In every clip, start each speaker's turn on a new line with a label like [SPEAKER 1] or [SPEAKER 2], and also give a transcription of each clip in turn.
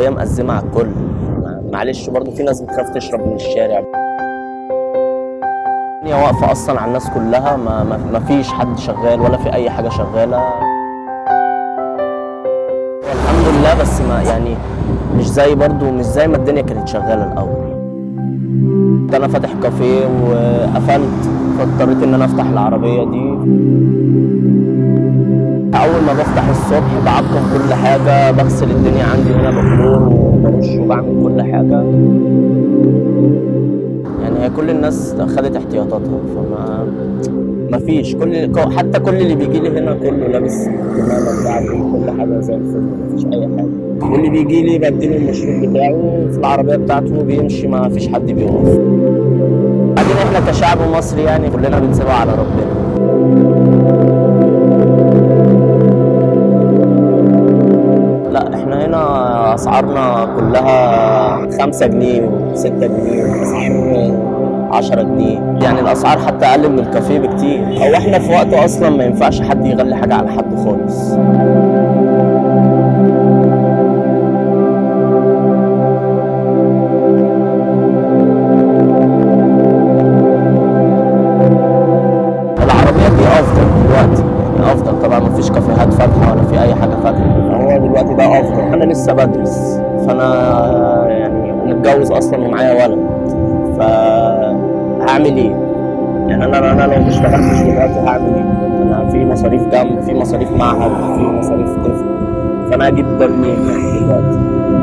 [SPEAKER 1] هي مأزمة على الكل معلش برضو في ناس بتخاف تشرب من الشارع هي واقفة أصلا على الناس كلها ما, ما, ما فيش حد شغال ولا في أي حاجة شغالة الحمد لله بس ما يعني مش زي برضو مش زي ما الدنيا كانت شغالة الأول ده أنا فاتح كافيه وقفلت فاضطريت إن أنا أفتح العربية دي أول ما بفتح الصبح بعقم كل حاجة بغسل الدنيا عندي هنا بكلور وبرش وبعمل كل حاجة يعني هي كل الناس خدت احتياطاتها فما ما فيش كل حتى كل اللي بيجي لي هنا كله لابس الكمامه بتاعتي كل حاجه زي الفل ما فيش اي حاجه واللي بيجي لي بديله المشروب بتاعه في العربيه بتاعته بيمشي ما فيش حد بيقف بعدين احنا كشعب مصري يعني كلنا بنسيبها على ربنا لا احنا هنا اسعارنا كلها خمسة جنيه وستة جنيه اسعار 10 جنيه يعني الاسعار حتى اقل من الكافيه بكتير او احنا في وقت اصلا ما ينفعش حد يغلي حاجه على حد خالص العربيات دي افضل دلوقتي يعني افضل طبعا ما فيش كافيهات فاتحه ولا في اي حاجه فاتحه فهو دلوقتي ده افضل انا لسه بدرس فانا يعني متجوز اصلا ومعايا ولد فهعمل ايه؟ يعني انا انا لو ما اشتغلتش دلوقتي هعمل ايه؟ انا في مصاريف جنب في مصاريف معهد في مصاريف طفل فانا هجيب ده منين يعني دلوقتي؟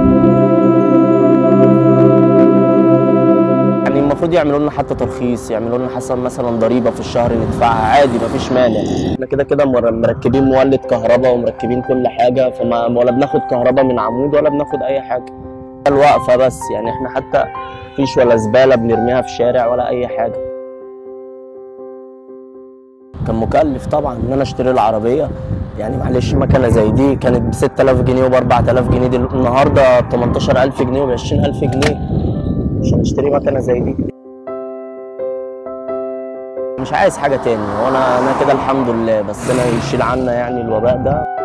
[SPEAKER 1] يعني المفروض يعملوا لنا حتى ترخيص يعملوا لنا حسب مثلا ضريبه في الشهر ندفعها عادي مفيش مانع احنا كده كده مركبين مولد كهرباء ومركبين كل حاجه فما ولا بناخد كهرباء من عمود ولا بناخد اي حاجه الوقفه بس يعني احنا حتى مفيش ولا زباله بنرميها في الشارع ولا اي حاجه كان مكلف طبعا ان انا اشتري العربيه يعني معلش مكنه زي دي كانت ب 6000 جنيه وب 4000 جنيه دي النهارده ب 18000 جنيه وب 20000 جنيه عشان اشتري مكنه زي دي مش عايز حاجه تاني وانا انا كده الحمد لله بس انا يشيل عنا يعني الوباء ده